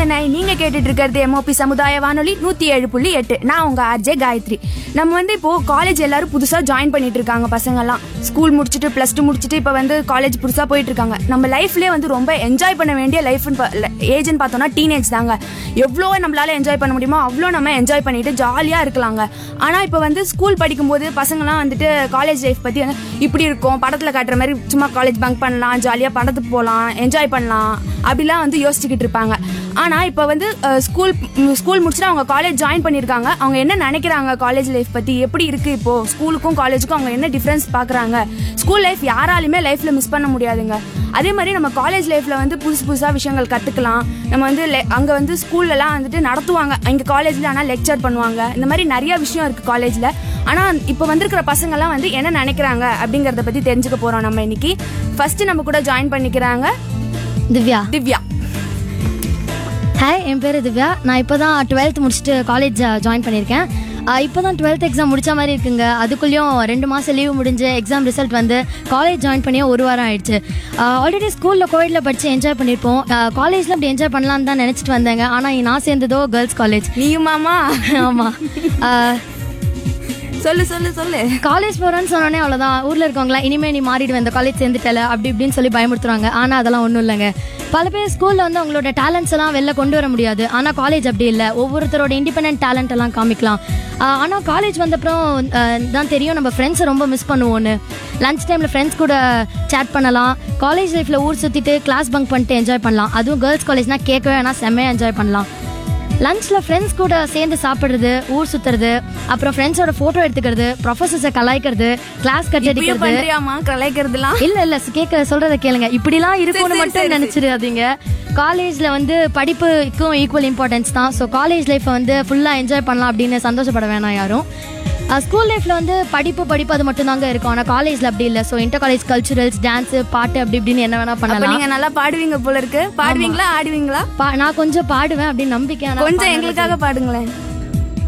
சென்னை நீங்க கேட்டுட்டு இருக்கிறது எம்ஓபி சமுதாய வானொலி நூத்தி ஏழு புள்ளி எட்டு நான் உங்க ஆர்ஜே காயத்ரி நம்ம வந்து இப்போ காலேஜ் எல்லாரும் புதுசா ஜாயின் பண்ணிட்டு இருக்காங்க பசங்கெல்லாம் ஸ்கூல் முடிச்சுட்டு பிளஸ் டூ முடிச்சுட்டு இப்போ வந்து காலேஜ் புதுசா போயிட்டு இருக்காங்க நம்ம லைஃப்லயே வந்து ரொம்ப என்ஜாய் பண்ண வேண்டிய லைஃப் ஏஜ்னு பார்த்தோம்னா டீனேஜ் தாங்க எவ்வளோ நம்மளால என்ஜாய் பண்ண முடியுமோ அவ்வளோ நம்ம என்ஜாய் பண்ணிட்டு ஜாலியா இருக்கலாங்க ஆனா இப்போ வந்து ஸ்கூல் படிக்கும்போது பசங்கலாம் வந்துட்டு காலேஜ் லைஃப் பத்தி வந்து இப்படி இருக்கும் படத்துல காட்டுற மாதிரி சும்மா காலேஜ் பங்க் பண்ணலாம் ஜாலியா படத்துக்கு போகலாம் என்ஜாய் பண்ணலாம் அப்படிலாம் வந்து யோசிச்சுக்கிட்டு இருப்பாங்க ஆனா இப்போ வந்து ஸ்கூல் ஸ்கூல் முடிச்சுட்டு அவங்க காலேஜ் ஜாயின் பண்ணியிருக்காங்க அவங்க என்ன நினைக்கிறாங்க காலேஜ் லைஃப் பத்தி எப்படி இருக்கு இப்போ ஸ்கூலுக்கும் காலேஜுக்கும் அவங்க என்ன டிஃப்ரென்ஸ் பாக்குறாங்க ஸ்கூல் லைஃப் யாராலுமே லைஃப்ல மிஸ் பண்ண முடியாதுங்க அதே மாதிரி நம்ம காலேஜ் லைஃப்ல வந்து புதுசு புதுசா விஷயங்கள் கத்துக்கலாம் நம்ம வந்து le- அங்க வந்து ஸ்கூல்லலாம் வந்துட்டு நடத்துவாங்க இங்க காலேஜ்ல ஆனா லெக்சர் பண்ணுவாங்க இந்த மாதிரி நிறைய விஷயம் இருக்கு காலேஜ்ல ஆனா இப்போ வந்திருக்கிற பசங்கலாம் வந்து என்ன நினைக்கிறாங்க அப்படிங்கறத பத்தி தெரிஞ்சுக்க போறோம் நம்ம இன்னைக்கு ஃபர்ஸ்ட் நம்ம கூட ஜாயின் பண்ணிக்கிறாங்க திவ்யா திவ்யா ஹாய் என் பேர் திவ்யா நான் இப்போ தான் டுவெல்த் முடிச்சுட்டு காலேஜ் ஜாயின் பண்ணியிருக்கேன் இப்போ தான் டுவெல்த் எக்ஸாம் முடிச்ச மாதிரி இருக்குங்க அதுக்குள்ளேயும் ரெண்டு மாதம் லீவு முடிஞ்சு எக்ஸாம் ரிசல்ட் வந்து காலேஜ் ஜாயின் பண்ணியே ஒரு வாரம் ஆயிடுச்சு ஆல்ரெடி ஸ்கூலில் கோவிடில் படித்து என்ஜாய் பண்ணியிருப்போம் காலேஜில் அப்படி என்ஜாய் பண்ணலான்னு தான் நினச்சிட்டு வந்தேங்க ஆனால் நான் சேர்ந்ததோ கேர்ள்ஸ் காலேஜ் நீயும் மாமா ஆமாம் சொல்லு சொல்லு சொல்லு காலேஜ் போகிறேன்னு சொன்னோடனே அவ்வளோதான் ஊரில் இருக்கவங்களாம் இனிமேல் நீ மாறிடுவேன் இந்த காலேஜ் சேர்ந்துட்டல அப்படி இப்படின்னு சொல்லி பயமுறுத்துறாங்க ஆனால் அதெல்லாம் ஒன்றும் இல்லைங்க பல பேர் ஸ்கூலில் வந்து அவங்களோட டேலண்ட்ஸ் எல்லாம் வெளில கொண்டு வர முடியாது ஆனால் காலேஜ் அப்படி இல்லை ஒவ்வொருத்தரோட இண்டிபெண்டன்ட் டேலண்ட் எல்லாம் காமிக்கலாம் ஆனால் காலேஜ் வந்தப்புறம் ஆஹ், தான் தெரியும் நம்ம ஃப்ரெண்ட்ஸை ரொம்ப மிஸ் பண்ணுவோன்னு லஞ்ச் டைமில் ஃப்ரெண்ட்ஸ் கூட சேட் பண்ணலாம் காலேஜ் லைஃப்பில் ஊர் சுற்றிட்டு கிளாஸ் பங்க் பண்ணிட்டு என்ஜாய் பண்ணலாம் அதுவும் கேர்ள்ஸ் காலேஜ்னால் கேட்கவே வேணால் செம்மையாக என்ஜாய் பண்ணலாம் லஞ்சில் ஃப்ரெண்ட்ஸ் கூட சேர்ந்து சாப்பிட்றது ஊர் சுற்றுறது அப்புறம் ஃப்ரெண்ட்ஸோட ஃபோட்டோ எடுத்துக்கிறது ப்ரொஃபஸர்ஸை கலாய்க்கிறது கிளாஸ் கட் இப்பயும் அடிக்கிறது பண்றியாமா கலாய்க்கிறதுலாம் இல்ல இல்ல கேட்க சொல்றத கேளுங்க இப்படிலாம் இருக்கும்னு சரி, மட்டும் சரி, நினைச்சிடாதீங்க காலேஜ்ல வந்து படிப்புக்கும் ஈக்குவல் இம்பார்ட்டன்ஸ் தான் ஸோ காலேஜ் லைஃப்பை வந்து ஃபுல்லா என்ஜாய் பண்ணலாம் அப்படின்னு சந்தோஷப்பட வேணாம் யாரும் ஸ்கூல் லைஃப்ல வந்து படிப்பு படிப்பு அது மட்டும் தாங்க இருக்கும் ஆனா காலேஜ்ல அப்படி இல்லை so inter college culturals dance பாட்டு அப்படி இப்படின்னு என்ன வேணா அப்ப பண்ணலாம் நீங்க நல்லா பாடுவீங்க போல இருக்கு பாடுவீங்களா ஆடுவீங்களா பா- நான் கொஞ்சம் பாடுவேன் அப்படின்னு நம்பிக்கை ஆனா கொஞ்சம் பாடுறது- எங்களுக்காக பாடுங்களேன்